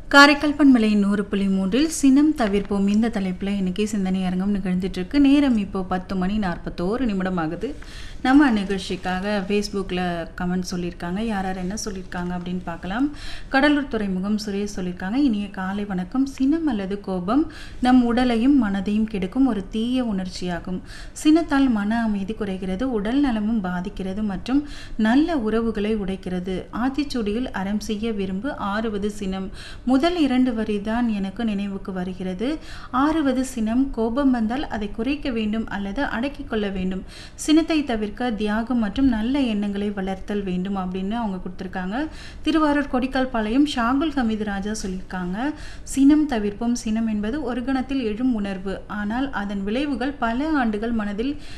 காரைக்கால் பண்பலை நூறு புள்ளி மூன்றில் சினம் தவிர்ப்போம் இந்த தலைப்பில் இன்னைக்கு சிந்தனை அரங்கம் நிகழ்ந்துட்டு இருக்கு நேரம் இப்போ பத்து மணி நாற்பத்தோரு நிமிடம் ஆகுது நம்ம நிகழ்ச்சிக்காக ஃபேஸ்புக்கில் கமெண்ட் சொல்லியிருக்காங்க யார் யார் என்ன சொல்லியிருக்காங்க அப்படின்னு பார்க்கலாம் கடலூர் துறைமுகம் சுரேஷ் சொல்லியிருக்காங்க இனிய காலை வணக்கம் சினம் அல்லது கோபம் நம் உடலையும் மனதையும் கெடுக்கும் ஒரு தீய உணர்ச்சியாகும் சினத்தால் மன அமைதி குறைகிறது உடல் நலமும் பாதிக்கிறது மற்றும் நல்ல உறவுகளை உடைக்கிறது ஆத்திச்சூடியில் அறம் செய்ய விரும்பு ஆறுவது சினம் முதல் இரண்டு வரி தான் எனக்கு நினைவுக்கு வருகிறது ஆறுவது சினம் கோபம் வந்தால் அதை குறைக்க வேண்டும் அல்லது அடக்கிக் கொள்ள வேண்டும் சினத்தை தவிர்க்க தியாகம் மற்றும் நல்ல எண்ணங்களை வளர்த்தல் வேண்டும் அப்படின்னு அவங்க கொடுத்துருக்காங்க திருவாரூர் கொடிக்கால் பாளையம் ஷாகுல் ஹமீது ராஜா சொல்லியிருக்காங்க சினம் தவிர்ப்போம் சினம் என்பது ஒரு கணத்தில் எழும் உணர்வு ஆனால் அதன் விளைவுகள் பல ஆண்டுகள் மனதில்